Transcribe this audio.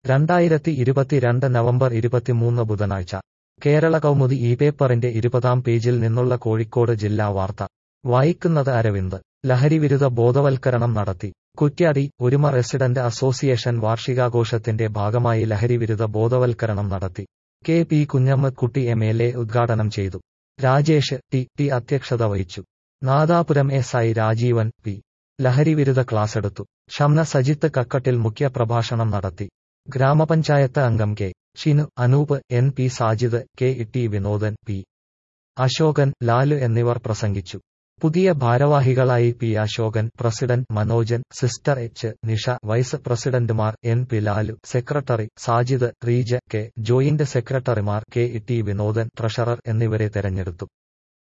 രണ്ടായിരത്തി ഇരുപത്തിരണ്ട് നവംബർ ഇരുപത്തിമൂന്ന് ബുധനാഴ്ച കേരള കൗമുദി ഈ പേപ്പറിന്റെ ഇരുപതാം പേജിൽ നിന്നുള്ള കോഴിക്കോട് ജില്ലാ വാർത്ത വായിക്കുന്നത് അരവിന്ദ് ലഹരിവിരുദ്ധ ബോധവൽക്കരണം നടത്തി കുറ്റ്യാടി ഒരുമ റെസിഡന്റ് അസോസിയേഷൻ വാർഷികാഘോഷത്തിന്റെ ഭാഗമായി ലഹരിവിരുദ്ധ ബോധവൽക്കരണം നടത്തി K P Kunhammakutty M L A ഉദ്ഘാടനം ചെയ്തു രാജേഷ് ടി ടി അധ്യക്ഷത വഹിച്ചു Nadapuram S I Rajeevan P ലഹരിവിരുദ്ധ ക്ലാസെടുത്തു ഷംന സജിത്ത് കക്കട്ടിൽ മുഖ്യപ്രഭാഷണം നടത്തി ഗ്രാമപഞ്ചായത്ത് അംഗം K Shinu Anoop N P Sajid K T Vinodan P Ashokan Lalu എന്നിവർ പ്രസംഗിച്ചു പുതിയ ഭാരവാഹികളായി P Ashokan president Manojan sister H Nisha vice പ്രസിഡന്റുമാർ N P Lalu secretary Sajid Reeja K joint സെക്രട്ടറിമാർ കെ ടി വിനോദൻ ട്രഷറർ എന്നിവരെ തെരഞ്ഞെടുത്തു